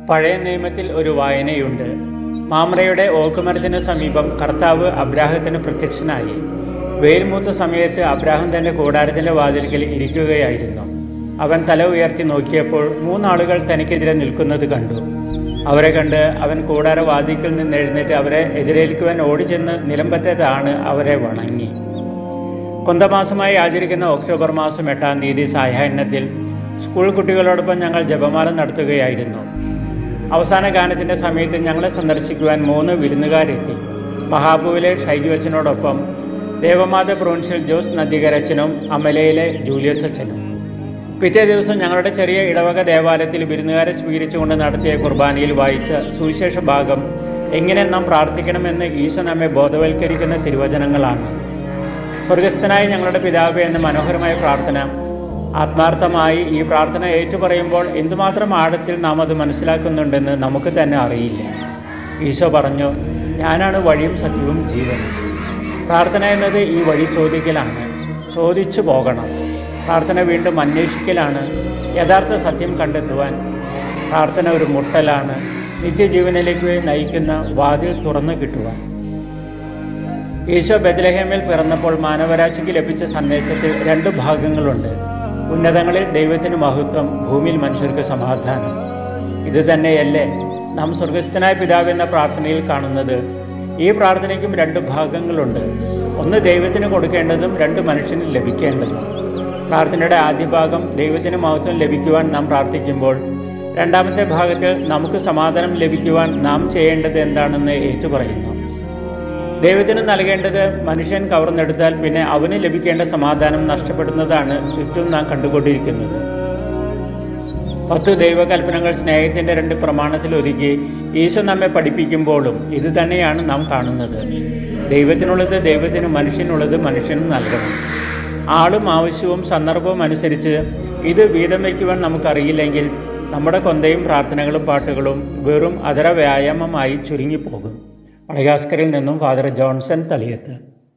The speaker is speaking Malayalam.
പഴയ നിയമത്തിൽ ഒരു വായനയുണ്ട് മാമ്രയുടെ ഓക്കുമരത്തിന് സമീപം കർത്താവ് അബ്രാഹത്തിന് പ്രത്യക്ഷനായി വെയിൽമൂത്ത സമയത്ത് അബ്രാഹം തന്റെ കൂടാരത്തിന്റെ വാതിൽക്കൽ ഇരിക്കുകയായിരുന്നു അവൻ തല ഉയർത്തി നോക്കിയപ്പോൾ മൂന്നാളുകൾ തനിക്കെതിരെ നിൽക്കുന്നത് കണ്ടു അവരെ കണ്ട് അവൻ കൂടാര വാതിൽക്കൽ നിന്ന് എഴുന്നേറ്റ് അവരെ എതിരേൽക്കുവാൻ ഓടിച്ചെന്ന് നിലമ്പറ്റത്താണ് അവരെ വണങ്ങി കൊന്തമാസമായി ആചരിക്കുന്ന ഒക്ടോബർ മാസം എട്ടാം തീയതി സായാഹ്നത്തിൽ സ്കൂൾ കുട്ടികളോടൊപ്പം ഞങ്ങൾ ജപമാല നടത്തുകയായിരുന്നു അവസാന ഗാനത്തിന്റെ സമയത്ത് ഞങ്ങളെ സന്ദർശിക്കുവാൻ മൂന്ന് വിരുന്നുകാരെത്തി മഹാബുവിലെ ഷൈജു അച്ഛനോടൊപ്പം ദേവമാത പ്രൊവിൻഷ്യൽ ജോസ് നദികരച്ചനും അമലയിലെ ജൂലിയസ് അച്ഛനും പിറ്റേ ദിവസം ഞങ്ങളുടെ ചെറിയ ഇടവക ദേവാലയത്തിൽ വിരുന്നുകാരെ സ്വീകരിച്ചുകൊണ്ട് നടത്തിയ കുർബാനയിൽ വായിച്ച സുവിശേഷ ഭാഗം എങ്ങനെ നാം പ്രാർത്ഥിക്കണമെന്ന് ഈശോ നമ്മെ ബോധവൽക്കരിക്കുന്ന തിരുവചനങ്ങളാണ് സ്വർഗസ്ഥനായ ഞങ്ങളുടെ പിതാവ് എന്ന മനോഹരമായ പ്രാർത്ഥന ആത്മാർത്ഥമായി ഈ പ്രാർത്ഥന ഏറ്റുപറയുമ്പോൾ എന്തുമാത്രം ആഴത്തിൽ നാം അത് മനസ്സിലാക്കുന്നുണ്ടെന്ന് നമുക്ക് തന്നെ അറിയില്ല ഈശോ പറഞ്ഞു ഞാനാണ് വഴിയും സത്യവും ജീവനും പ്രാർത്ഥന എന്നത് ഈ വഴി ചോദിക്കലാണ് ചോദിച്ചു പോകണം പ്രാർത്ഥന വീണ്ടും അന്വേഷിക്കലാണ് യഥാർത്ഥ സത്യം കണ്ടെത്തുവാൻ പ്രാർത്ഥന ഒരു മുട്ടലാണ് നിത്യജീവനിലേക്ക് നയിക്കുന്ന വാതിൽ തുറന്നു കിട്ടുവാൻ ഈശോ ബദ്ലഹേമിൽ പിറന്നപ്പോൾ മാനവരാശിക്ക് ലഭിച്ച സന്ദേശത്തിൽ രണ്ട് ഭാഗങ്ങളുണ്ട് ഉന്നതങ്ങളിൽ ദൈവത്തിന് മഹത്വം ഭൂമിയിൽ മനുഷ്യർക്ക് സമാധാനം ഇത് തന്നെയല്ലേ നാം സ്വർഗസ്ഥനായ പിതാവ് എന്ന പ്രാർത്ഥനയിൽ കാണുന്നത് ഈ പ്രാർത്ഥനയ്ക്കും രണ്ട് ഭാഗങ്ങളുണ്ട് ഒന്ന് ദൈവത്തിന് കൊടുക്കേണ്ടതും രണ്ട് മനുഷ്യന് ലഭിക്കേണ്ടതും പ്രാർത്ഥനയുടെ ആദ്യ ഭാഗം ദൈവത്തിന് മഹത്വം ലഭിക്കുവാൻ നാം പ്രാർത്ഥിക്കുമ്പോൾ രണ്ടാമത്തെ ഭാഗത്തിൽ നമുക്ക് സമാധാനം ലഭിക്കുവാൻ നാം ചെയ്യേണ്ടത് എന്താണെന്ന് ഏറ്റുപറയുന്നു ദൈവത്തിന് നൽകേണ്ടത് മനുഷ്യൻ കവർന്നെടുത്താൽ പിന്നെ അവന് ലഭിക്കേണ്ട സമാധാനം നഷ്ടപ്പെടുന്നതാണ് ചുറ്റും നാം കണ്ടുകൊണ്ടിരിക്കുന്നത് പത്ത് ദൈവകൽപ്പനകൾ സ്നേഹത്തിന്റെ രണ്ട് പ്രമാണത്തിൽ ഒതുക്കി ഈശോ നമ്മെ പഠിപ്പിക്കുമ്പോഴും ഇത് തന്നെയാണ് നാം കാണുന്നത് ദൈവത്തിനുള്ളത് ദൈവത്തിന് മനുഷ്യനുള്ളത് മനുഷ്യനും നൽകണം ആളും ആവശ്യവും സന്ദർഭവും അനുസരിച്ച് ഇത് വീതം വയ്ക്കുവാൻ നമുക്കറിയില്ലെങ്കിൽ നമ്മുടെ കൊന്തയും പ്രാർത്ഥനകളും പാട്ടുകളും വെറും അതര വ്യായാമമായി ചുരുങ്ങിപ്പോകും മടഗാസ്കറിൽ നിന്നും ഫാദർ ജോൺസൺ തളിയത്ത്